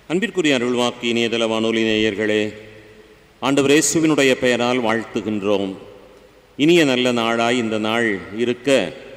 அன்பிற்குரிய அருள்வாக்கு இணையதள வானொலி நேயர்களே ஆண்டவர் இயேசுவினுடைய பெயரால் வாழ்த்துகின்றோம் இனிய நல்ல நாளாய் இந்த நாள் இருக்க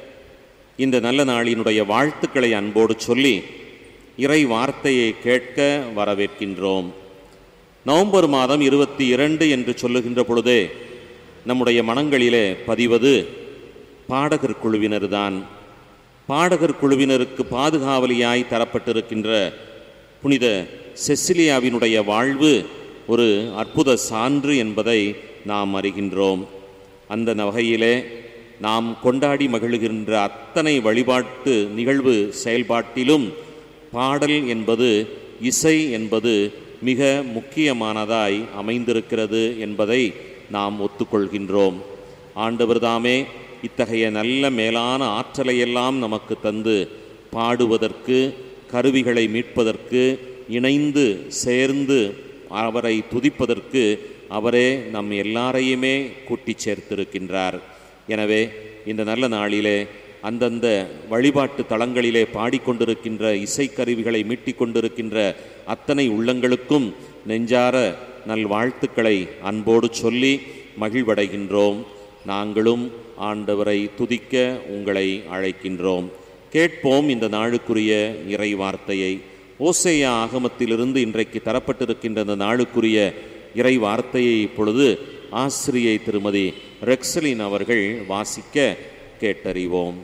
இந்த நல்ல நாளினுடைய வாழ்த்துக்களை அன்போடு சொல்லி இறை வார்த்தையை கேட்க வரவேற்கின்றோம் நவம்பர் மாதம் இருபத்தி இரண்டு என்று சொல்லுகின்ற பொழுதே நம்முடைய மனங்களிலே பதிவது பாடகர் குழுவினர்தான் பாடகர் குழுவினருக்கு பாதுகாவலியாய் தரப்பட்டிருக்கின்ற புனித செசிலியாவினுடைய வாழ்வு ஒரு அற்புத சான்று என்பதை நாம் அறிகின்றோம் அந்த வகையிலே நாம் கொண்டாடி மகிழ்கின்ற அத்தனை வழிபாட்டு நிகழ்வு செயல்பாட்டிலும் பாடல் என்பது இசை என்பது மிக முக்கியமானதாய் அமைந்திருக்கிறது என்பதை நாம் ஒத்துக்கொள்கின்றோம் ஆண்டவர்தாமே இத்தகைய நல்ல மேலான ஆற்றலையெல்லாம் நமக்கு தந்து பாடுவதற்கு கருவிகளை மீட்பதற்கு இணைந்து சேர்ந்து அவரை துதிப்பதற்கு அவரே நம் எல்லாரையுமே கூட்டிச் சேர்த்திருக்கின்றார் எனவே இந்த நல்ல நாளிலே அந்தந்த வழிபாட்டு தளங்களிலே பாடிக்கொண்டிருக்கின்ற இசைக்கருவிகளை மீட்டிக் கொண்டிருக்கின்ற அத்தனை உள்ளங்களுக்கும் நெஞ்சார நல்வாழ்த்துக்களை அன்போடு சொல்லி மகிழ்வடைகின்றோம் நாங்களும் ஆண்டவரை துதிக்க உங்களை அழைக்கின்றோம் கேட்போம் இந்த நாளுக்குரிய இறை வார்த்தையை ஓசேயா ஆகமத்திலிருந்து இன்றைக்கு தரப்பட்டிருக்கின்ற இந்த நாளுக்குரிய இறை வார்த்தையை இப்பொழுது ஆசிரியை திருமதி ரெக்ஸலின் அவர்கள் வாசிக்க கேட்டறிவோம்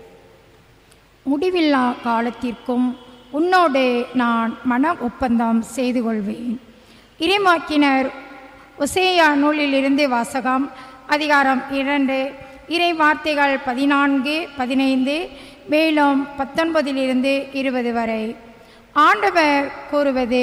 முடிவில்லா காலத்திற்கும் உன்னோடு நான் மன ஒப்பந்தம் செய்து கொள்வேன் இறைமாக்கினர் ஒசேயா நூலிலிருந்து வாசகம் அதிகாரம் இரண்டு இறை வார்த்தைகள் பதினான்கு பதினைந்து மேலும் பத்தொன்பதிலிருந்து இருபது வரை ஆண்டவர் கூறுவது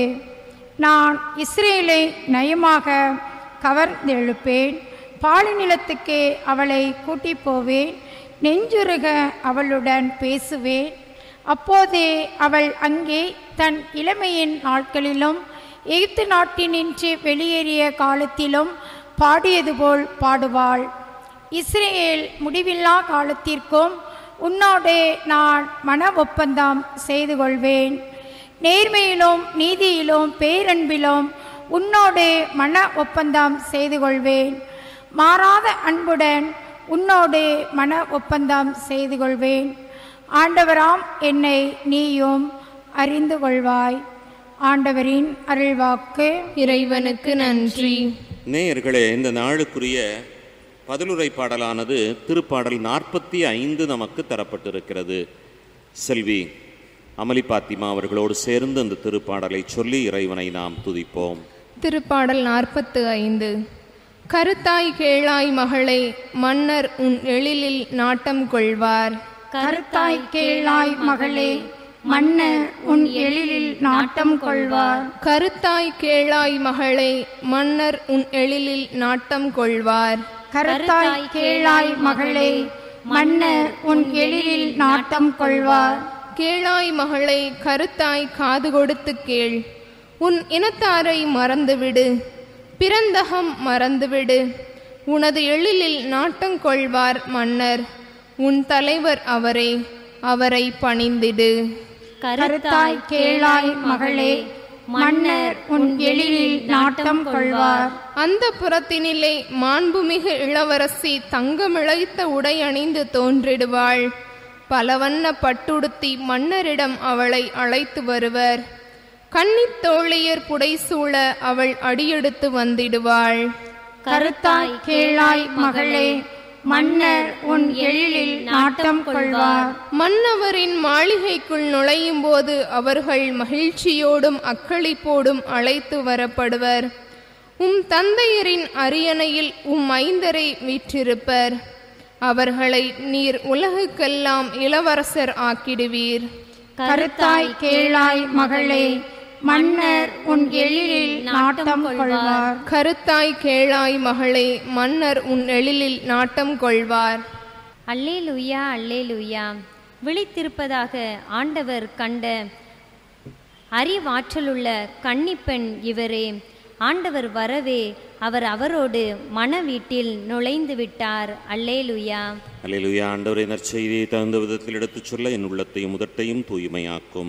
நான் இஸ்ரேலை நயமாக கவர்ந்தெழுப்பேன் பாலிநிலத்துக்கு அவளை கூட்டிப் போவேன் நெஞ்சுருக அவளுடன் பேசுவேன் அப்போதே அவள் அங்கே தன் இளமையின் நாட்களிலும் எகிப்து நாட்டினின்று வெளியேறிய காலத்திலும் பாடியது போல் பாடுவாள் இஸ்ரேல் முடிவில்லா காலத்திற்கும் உன்னோடு நான் மன ஒப்பந்தம் செய்து கொள்வேன் நேர்மையிலும் நீதியிலும் பேரன்பிலும் உன்னோடு மன ஒப்பந்தம் செய்து கொள்வேன் மாறாத அன்புடன் உன்னோடு மன ஒப்பந்தம் செய்து கொள்வேன் ஆண்டவராம் என்னை நீயும் அறிந்து கொள்வாய் ஆண்டவரின் அருள்வாக்கு இறைவனுக்கு நன்றி நேயர்களே இந்த நாளுக்குரிய பதிலுரை பாடலானது திருப்பாடல் நாற்பத்தி ஐந்து நமக்கு தரப்பட்டிருக்கிறது செல்வி அமளி பாத்திமா அவர்களோடு சேர்ந்து அந்த திருப்பாடலை சொல்லி இறைவனை நாம் துதிப்போம் திருப்பாடல் நாற்பத்து ஐந்து கருத்தாய் கேளாய் மகளே மன்னர் உன் எழிலில் நாட்டம் கொள்வார் கருத்தாய் கேளாய் மகளே மன்னர் உன் எழிலில் நாட்டம் கொள்வார் கருத்தாய் கேளாய் மகளே மன்னர் உன் எழிலில் நாட்டம் கொள்வார் கருத்தாய் கேளாய் மகளே மன்னர் உன் எழிலில் நாட்டம் கொள்வார் கேளாய் மகளே கருத்தாய் காது கொடுத்து கேள் உன் இனத்தாரை மறந்துவிடு பிறந்தகம் மறந்துவிடு உனது எழிலில் நாட்டம் கொள்வார் மன்னர் உன் தலைவர் அவரே அவரை பணிந்திடு கருத்தாய் கேளாய் மகளே மன்னர் உன் எழிலில் நாட்டம் கொள்வார் அந்த புறத்தினிலே மாண்புமிகு இளவரசி தங்கமிழைத்த உடை அணிந்து தோன்றிடுவாள் பலவண்ண பட்டுடுத்தி மன்னரிடம் அவளை அழைத்து வருவர் கன்னித் தோழியர் புடைசூழ அவள் அடியெடுத்து வந்திடுவாள் கருத்தாய் கேளாய் மகளே மன்னர் உன் எழிலில் நாட்டம் கொள்வார் மன்னவரின் மாளிகைக்குள் நுழையும் போது அவர்கள் மகிழ்ச்சியோடும் அக்களிப்போடும் அழைத்து வரப்படுவர் உம் தந்தையரின் அரியணையில் உம் ஐந்தரை வீற்றிருப்பர் அவர்களை நீர் உலகுக்கெல்லாம் இளவரசர் ஆக்கிடுவீர் கருத்தாய் கேளாய் மகளே மன்னர் உன் எழிலில் நாட்டம் கொள்வார் கருத்தாய் கேளாய் மகளே மன்னர் உன் எழிலில் நாட்டம் கொள்வார் அல்லேலூயா அல்லேலூயா விழித்திருப்பதாக ஆண்டவர் கண்ட அறிவாற்றலுள்ள கன்னிப்பெண் இவரே ஆண்டவர் வரவே அவர் அவரோடு மன வீட்டில் நுழைந்து விட்டார் அல்லேலூயா அல்லேலூயா ஆண்டவரை நற்செய்தியை தகுந்த விதத்தில் எடுத்துச் சொல்ல என் உள்ளத்தையும் உதட்டையும் தூய்மையாக்கும்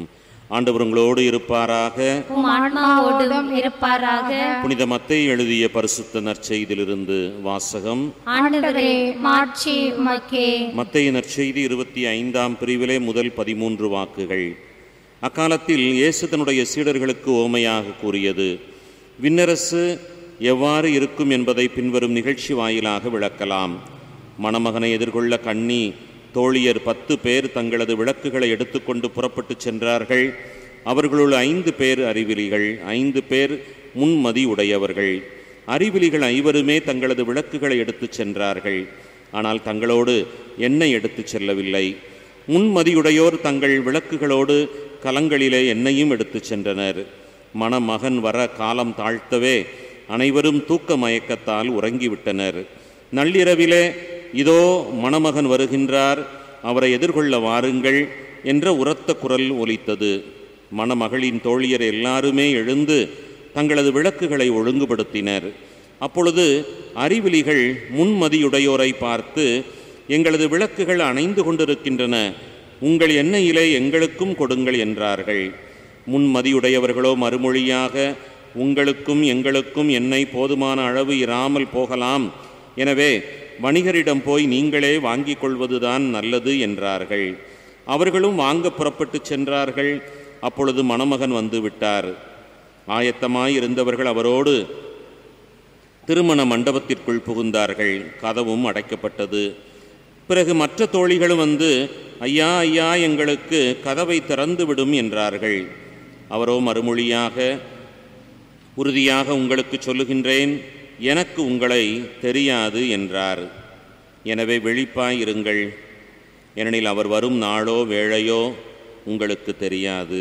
ஆண்டவர் உங்களோடு இருப்பாராக உம் ஆன்மாவோடும் இருப்பாராக புனித மத்தேயு எழுதிய பரிசுத்த நற்செய்தியிலிருந்து வாசகம் ஆண்டவரே மாட்சி உமக்கே மத்தேயு நற்செய்தி இருபத்தி ஐந்தாம் பிரிவிலே முதல் பதிமூன்று வாக்குகள் அக்காலத்தில் இயேசு தன்னுடைய சீடர்களுக்கு ஓமையாக கூறியது விண்ணரசு எவ்வாறு இருக்கும் என்பதை பின்வரும் நிகழ்ச்சி வாயிலாக விளக்கலாம் மணமகனை எதிர்கொள்ள கண்ணி தோழியர் பத்து பேர் தங்களது விளக்குகளை எடுத்துக்கொண்டு புறப்பட்டுச் சென்றார்கள் அவர்களுள் ஐந்து பேர் அறிவிலிகள் ஐந்து பேர் முன்மதி உடையவர்கள் அறிவிலிகள் ஐவருமே தங்களது விளக்குகளை எடுத்துச் சென்றார்கள் ஆனால் தங்களோடு எண்ணெய் எடுத்துச் செல்லவில்லை முன்மதியுடையோர் தங்கள் விளக்குகளோடு கலங்களிலே எண்ணெயும் எடுத்துச் சென்றனர் மணமகன் வர காலம் தாழ்த்தவே அனைவரும் தூக்க மயக்கத்தால் உறங்கிவிட்டனர் நள்ளிரவிலே இதோ மணமகன் வருகின்றார் அவரை எதிர்கொள்ள வாருங்கள் என்ற உரத்த குரல் ஒலித்தது மணமகளின் தோழியர் எல்லாருமே எழுந்து தங்களது விளக்குகளை ஒழுங்குபடுத்தினர் அப்பொழுது அறிவிலிகள் முன்மதியுடையோரை பார்த்து எங்களது விளக்குகள் அணைந்து கொண்டிருக்கின்றன உங்கள் எண்ணெயிலே எங்களுக்கும் கொடுங்கள் என்றார்கள் முன்மதியுடையவர்களோ மறுமொழியாக உங்களுக்கும் எங்களுக்கும் எண்ணெய் போதுமான அளவு இராமல் போகலாம் எனவே வணிகரிடம் போய் நீங்களே வாங்கிக் கொள்வதுதான் நல்லது என்றார்கள் அவர்களும் வாங்க புறப்பட்டுச் சென்றார்கள் அப்பொழுது மணமகன் வந்து விட்டார் ஆயத்தமாய் இருந்தவர்கள் அவரோடு திருமண மண்டபத்திற்குள் புகுந்தார்கள் கதவும் அடைக்கப்பட்டது பிறகு மற்ற தோழிகளும் வந்து ஐயா ஐயா எங்களுக்கு கதவை திறந்து விடும் என்றார்கள் அவரோ மறுமொழியாக உறுதியாக உங்களுக்கு சொல்லுகின்றேன் எனக்கு உங்களை தெரியாது என்றார் எனவே விழிப்பாய் இருங்கள் ஏனெனில் அவர் வரும் நாளோ வேளையோ உங்களுக்கு தெரியாது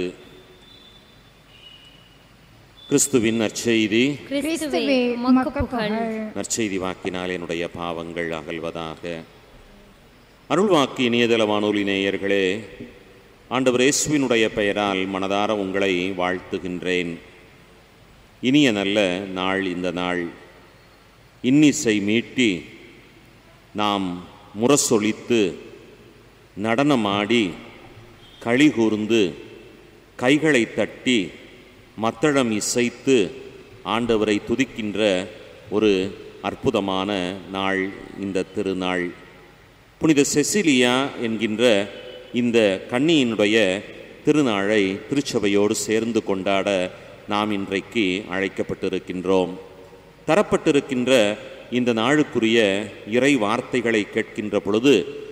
கிறிஸ்துவின் நற்செய்தி கிறிஸ்துவே உமக்கு புகழ் நற்செய்தி வாக்கினால் என்னுடைய பாவங்கள் அகல்வதாக அருள்வாக்கு இணையதள வானொலி நேயர்களே ஆண்டவர் இயேசுவினுடைய பெயரால் மனதார உங்களை வாழ்த்துகின்றேன் இனிய நல்ல நாள் இந்த நாள் இன்னிசை மீட்டி நாம் முரசொலித்து நடனமாடி களி கூர்ந்து கைகளை தட்டி மத்தளம் இசைத்து ஆண்டவரை துதிக்கின்ற ஒரு அற்புதமான நாள் இந்த திருநாள் புனித செசிலியா என்கின்ற இந்த கன்னியினுடைய திருநாளை திருச்சபையோடு சேர்ந்து கொண்டாட நாம் இன்றைக்கு அழைக்கப்பட்டிருக்கின்றோம் தரப்பட்டிருக்கின்ற இந்த நாளுக்குரிய இறை வார்த்தைகளை கேட்கின்ற பொழுது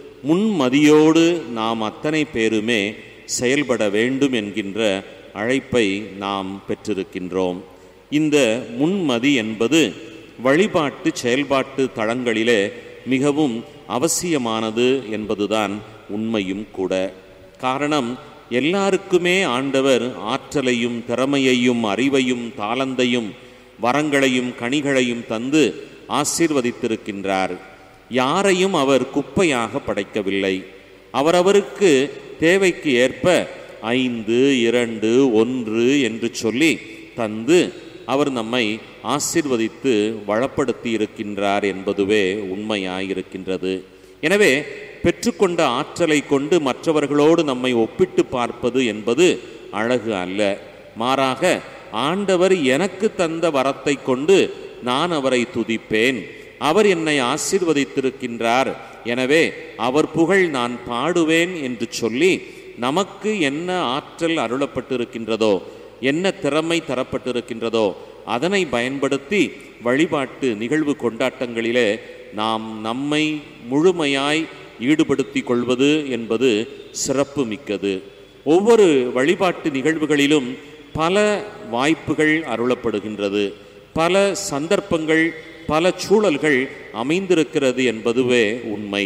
முன்மதியோடு நாம் அத்தனை பேருமே செயல்பட வேண்டும் என்கின்ற அழைப்பை நாம் பெற்றிருக்கின்றோம் இந்த முன்மதி என்பது வழிபாட்டு செயல்பாட்டு தளங்களிலே மிகவும் அவசியமானது என்பதுதான் உண்மையும் கூட காரணம் எல்லாருக்குமே ஆண்டவர் ஆற்றலையும் திறமையையும் அறிவையும் தாளந்தையும் வரங்களையும் கனிகளையும் தந்து ஆசீர்வதித்திருக்கின்றார் யாரையும் அவர் குப்பையாக படைக்கவில்லை அவரவருக்கு தேவைக்கு ஏற்ப ஐந்து இரண்டு ஒன்று என்று சொல்லி தந்து அவர் நம்மை ஆசீர்வதித்து வளப்படுத்தி இருக்கின்றார் என்பதுவே உண்மையாயிருக்கின்றது எனவே பெற்றுக்கொண்ட ஆற்றலை கொண்டு மற்றவர்களோடு நம்மை ஒப்பிட்டு பார்ப்பது என்பது அழகு அல்ல மாறாக ஆண்டவர் எனக்கு தந்த வரத்தை கொண்டு நான் அவரை துதிப்பேன் அவர் என்னை ஆசீர்வதித்திருக்கின்றார் எனவே அவர் புகழ் நான் பாடுவேன் என்று சொல்லி நமக்கு என்ன ஆற்றல் அருளப்பட்டிருக்கின்றதோ என்ன திறமை தரப்பட்டிருக்கின்றதோ அதனை பயன்படுத்தி வழிபாட்டு நிகழ்வு கொண்டாட்டங்களிலே நாம் நம்மை முழுமையாய் ஈடுபடுத்தி கொள்வது என்பது சிறப்பு மிக்கது ஒவ்வொரு வழிபாட்டு நிகழ்வுகளிலும் பல வாய்ப்புகள் அருளப்படுகின்றது பல சந்தர்ப்பங்கள் பல சூழல்கள் அமைந்திருக்கிறது என்பதுவே உண்மை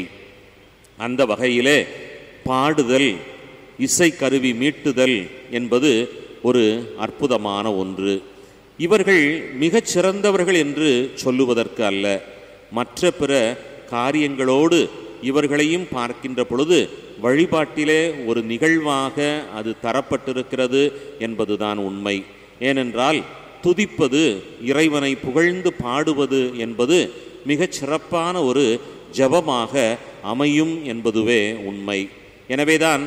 அந்த வகையிலே பாடுதல் இசைக்கருவி மீட்டுதல் என்பது ஒரு அற்புதமான ஒன்று இவர்கள் மிகச் சிறந்தவர்கள் என்று சொல்லுவதற்கு அல்ல மற்ற பிற காரியங்களோடு இவர்களையும் பார்க்கின்ற பொழுது வழிபாட்டிலே ஒரு நிகழ்வாக அது தரப்பட்டிருக்கிறது என்பதுதான் உண்மை ஏனென்றால் துதிப்பது இறைவனை புகழ்ந்து பாடுவது என்பது மிகச் சிறப்பான ஒரு ஜபமாக அமையும் என்பதுவே உண்மை எனவேதான்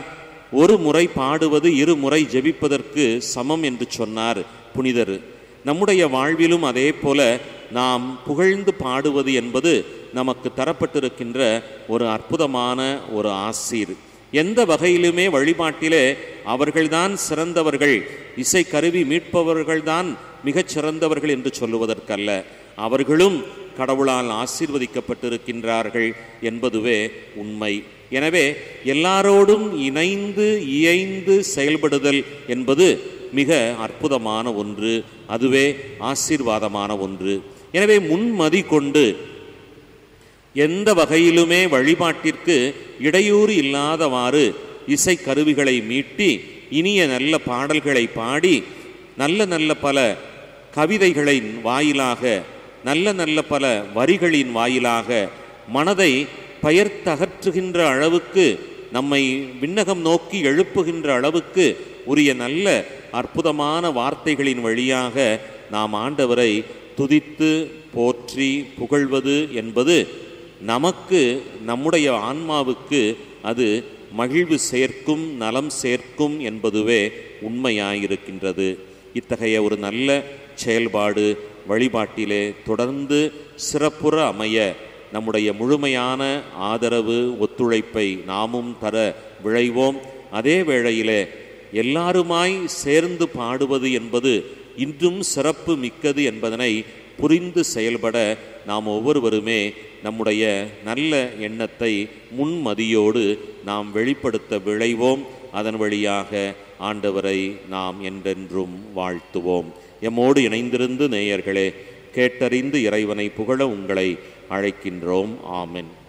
ஒரு முறை பாடுவது இரு முறை ஜெபிப்பதற்கு சமம் என்று சொன்னார் புனிதர் நம்முடைய வாழ்விலும் அதே போல நாம் புகழ்ந்து பாடுவது என்பது நமக்கு தரப்பட்டிருக்கின்ற ஒரு அற்புதமான ஒரு ஆசீர் எந்த வகையிலுமே வழிபாட்டிலே அவர்கள்தான் சிறந்தவர்கள் இசை கருவி மீட்பவர்கள்தான் மிகச் சிறந்தவர்கள் என்று சொல்லுவதற்கல்ல அவர்களும் கடவுளால் ஆசீர்வதிக்கப்பட்டிருக்கின்றார்கள் என்பதுவே உண்மை எனவே எல்லாரோடும் இணைந்து இயைந்து செயல்படுதல் என்பது மிக அற்புதமான ஒன்று அதுவே ஆசீர்வாதமான ஒன்று எனவே முன்மதி கொண்டு எந்த வகையிலுமே வழிபாட்டிற்கு இடையூறு இல்லாதவாறு இசை கருவிகளை மீட்டி இனிய நல்ல பாடல்களை பாடி நல்ல நல்ல பல கவிதைகளின் வாயிலாக நல்ல நல்ல பல வரிகளின் வாயிலாக மனதை பயர்த்தகற்றுகின்ற அளவுக்கு நம்மை விண்ணகம் நோக்கி எழுப்புகின்ற அளவுக்கு உரிய நல்ல அற்புதமான வார்த்தைகளின் வழியாக நாம் ஆண்டவரை துதித்து போற்றி புகழ்வது என்பது நமக்கு நம்முடைய ஆன்மாவுக்கு அது மகிழ்வு சேர்க்கும் நலம் சேர்க்கும் என்பதுவே உண்மையாயிருக்கின்றது இத்தகைய ஒரு நல்ல செயல்பாடு வழிபாட்டிலே தொடர்ந்து சிறப்புற அமைய நம்முடைய முழுமையான ஆதரவு ஒத்துழைப்பை நாமும் தர விழைவோம் அதே வேளையிலே எல்லாருமாய் சேர்ந்து பாடுவது என்பது இன்றும் சிறப்பு மிக்கது என்பதனை புரிந்து செயல்பட நாம் ஒவ்வொருவருமே நம்முடைய நல்ல எண்ணத்தை முன்மதியோடு நாம் வெளிப்படுத்த விழைவோம் அதன் வழியாக ஆண்டவரை நாம் என்றென்றும் வாழ்த்துவோம் எம்மோடு இணைந்திருந்து நேயர்களே கேட்டறிந்து இறைவனை புகழ உங்களை அழைக்கின்றோம் ஆமென்